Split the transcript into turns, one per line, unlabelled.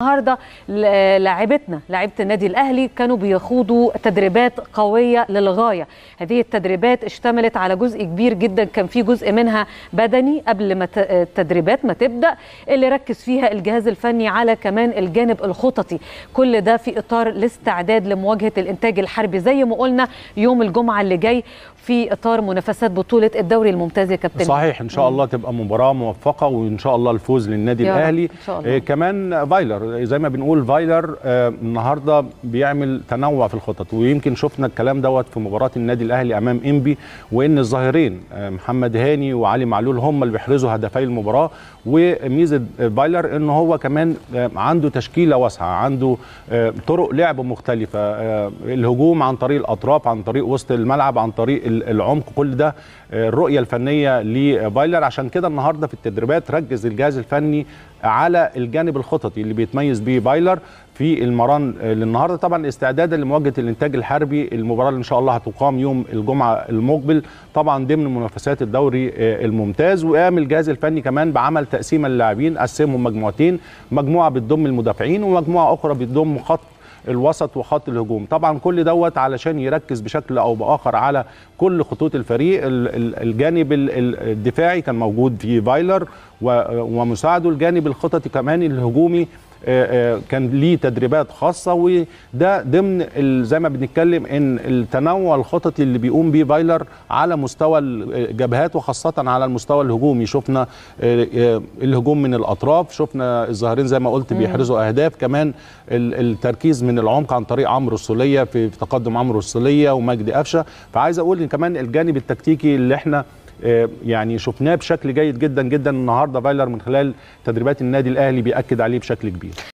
النهارده لاعبتنا لاعيبه النادي الاهلي كانوا بيخوضوا تدريبات قويه للغايه هذه التدريبات اشتملت على جزء كبير جدا كان في جزء منها بدني قبل ما التدريبات ما تبدا اللي ركز فيها الجهاز الفني على كمان الجانب الخططي كل ده في اطار الاستعداد لمواجهه الانتاج الحربي زي ما قلنا يوم الجمعه اللي جاي في اطار منافسات بطوله الدوري الممتاز يا كابتن
صحيح ان شاء الله تبقى مباراه موفقه وان شاء الله الفوز للنادي الاهلي
إن شاء الله.
آه كمان فايلر زي ما بنقول فايلر آه النهارده بيعمل تنوع في الخطط ويمكن شفنا الكلام دوت في مباراه النادي الاهلي امام انبي وان الظاهرين آه محمد هاني وعلي معلول هم اللي بيحرزوا هدفي المباراه وميزه فايلر ان هو كمان آه عنده تشكيله واسعه عنده آه طرق لعب مختلفه آه الهجوم عن طريق الاطراف عن طريق وسط الملعب عن طريق العمق كل ده الرؤيه الفنيه لفايلر عشان كده النهارده في التدريبات ركز الجهاز الفني على الجانب الخططي اللي بيتميز بيه فايلر في المران للنهارده طبعا استعدادا لمواجهه الانتاج الحربي المباراه اللي ان شاء الله هتقام يوم الجمعه المقبل طبعا ضمن منافسات الدوري الممتاز وقام الجهاز الفني كمان بعمل تقسيم اللاعبين قسمهم مجموعتين مجموعه بتضم المدافعين ومجموعه اخرى بتضم خط الوسط وخط الهجوم طبعا كل دوت علشان يركز بشكل او باخر على كل خطوط الفريق الجانب الدفاعي كان موجود في فايلر ومساعده الجانب الخططي كمان الهجومي كان ليه تدريبات خاصه وده ضمن زي ما بنتكلم ان التنوع الخططي اللي بيقوم بيه فايلر على مستوى الجبهات وخاصه على المستوى الهجومي شفنا الهجوم من الاطراف شفنا الظاهرين زي ما قلت بيحرزوا اهداف كمان التركيز من العمق عن طريق عمرو السوليه في تقدم عمرو السوليه ومجدي قفشه فعايز اقول ان كمان الجانب التكتيكي اللي احنا يعني شفناه بشكل جيد جدا جدا النهارده فايلر من خلال تدريبات النادي الاهلي بياكد عليه بشكل كبير